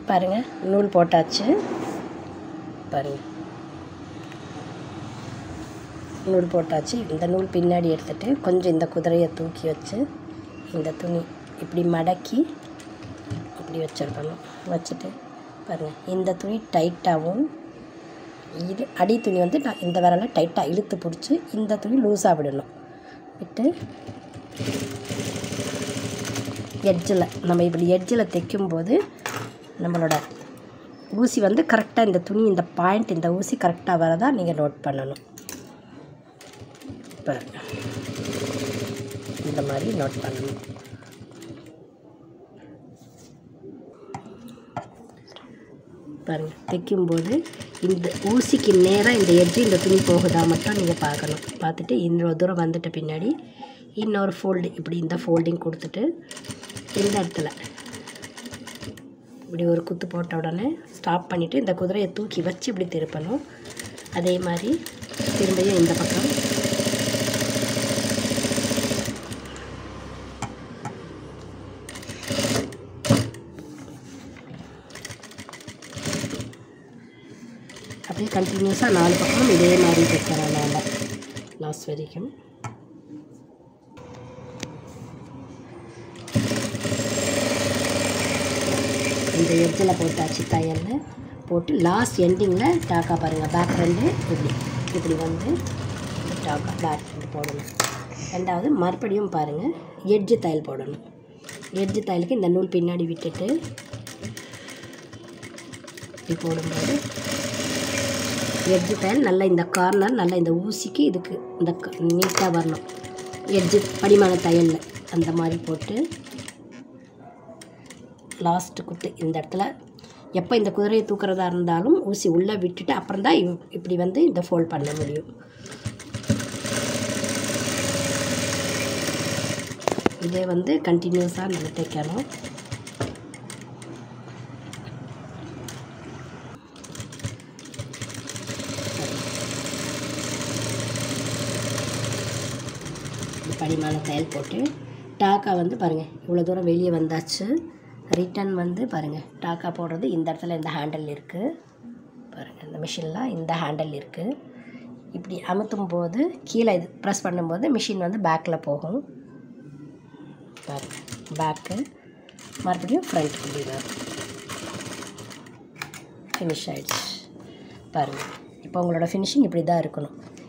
பாருங்கள் நூல் போட்டாச்சு பாருங்கள் நூல் போட்டாச்சு இந்த நூல் பின்னாடி எடுத்துட்டு கொஞ்சம் இந்த குதிரையை தூக்கி வச்சு இந்த துணி இப்படி மடக்கி இப்படி வச்சிடணும் வச்சுட்டு பாருங்கள் இந்த துணி டைட்டாகவும் இது அடி துணி வந்து நான் இந்த விரலை டைட்டாக இழுத்து பிடிச்சி இந்த துணி லூஸாக விடணும் விட்டு எட்ஜில் நம்ம இப்படி எட்ஜில் தைக்கும்போது நம்மளோட ஊசி வந்து கரெக்டாக இந்த துணி இந்த பாயிண்ட் இந்த ஊசி கரெக்டாக வரதா நீங்கள் நோட் பண்ணணும் பாருங்க இந்த மாதிரி நோட் பண்ணணும் பாருங்கள் தைக்கும்போது இந்த ஊசிக்கு நேராக இந்த எட்ஜு இந்த துணி போகுதா மட்டும் நீங்கள் பார்க்கணும் பார்த்துட்டு இன்னொரு தூரம் வந்துட்ட பின்னாடி இன்னொரு ஃபோல்டு இப்படி இந்த ஃபோல்டிங் கொடுத்துட்டு இந்த இடத்துல இப்படி ஒரு குத்து போட்ட உடனே ஸ்டாப் பண்ணிவிட்டு இந்த குதிரையை தூக்கி வச்சு இப்படி திருப்பணும் அதே மாதிரி திரும்பியும் இந்த பக்கம் அப்படியே கண்டினியூஸாக நாலு பக்கமும் இதே மாதிரி தைக்கிறேன் நான் லாஸ்ட் வரைக்கும் இந்த எட்ஜில் போட்டாச்சு தையலில் போட்டு லாஸ்ட் எண்டிங்கில் டாக்கா பாருங்கள் பேக் ரெண்டு இப்படி இப்படி வந்து டாக்கா பேக் ரெண்டு போடணும் ரெண்டாவது மறுபடியும் பாருங்கள் எட்ஜு தையல் போடணும் எட்ஜு தையலுக்கு இந்த நூல் பின்னாடி விட்டுட்டு இப்படி போடும்போது எட்ஜு தையல் நல்லா இந்த கார்னர் நல்லா இந்த ஊசிக்கு இதுக்கு இந்த நீட்டாக வரணும் எட்ஜு படிமான தையலில் அந்த மாதிரி போட்டு லாஸ்ட்டு குத்து இந்த இடத்துல எப்போ இந்த குதிரையை தூக்குறதா இருந்தாலும் ஊசி உள்ளே விட்டுட்டு அப்புறம் தான் இவ்- இப்படி வந்து இந்த ஃபோல்ட் பண்ண முடியும் இதே வந்து கண்டினியூஸாக நம்ம தைக்கணும் இந்த படிமான தையல் போட்டு டாக்கா வந்து பாருங்கள் இவ்வளோ தூரம் வெளியே வந்தாச்சு ரிட்டன் வந்து பாருங்கள் டாக்கா போடுறது இந்த இடத்துல இந்த ஹேண்டில் இருக்குது பாருங்கள் இந்த மிஷினில் இந்த ஹேண்டில் இருக்குது இப்படி அமுத்தும் போது கீழே இது ப்ரெஸ் பண்ணும்போது மிஷின் வந்து பேக்கில் போகும் பாருங்கள் பேக்கு மறுபடியும் ஃப்ரண்ட் இப்படி வரும் ஃபினிஷ் ஆயிடுச்சு பாருங்கள் இப்போ உங்களோட ஃபினிஷிங் இப்படி தான் இருக்கணும்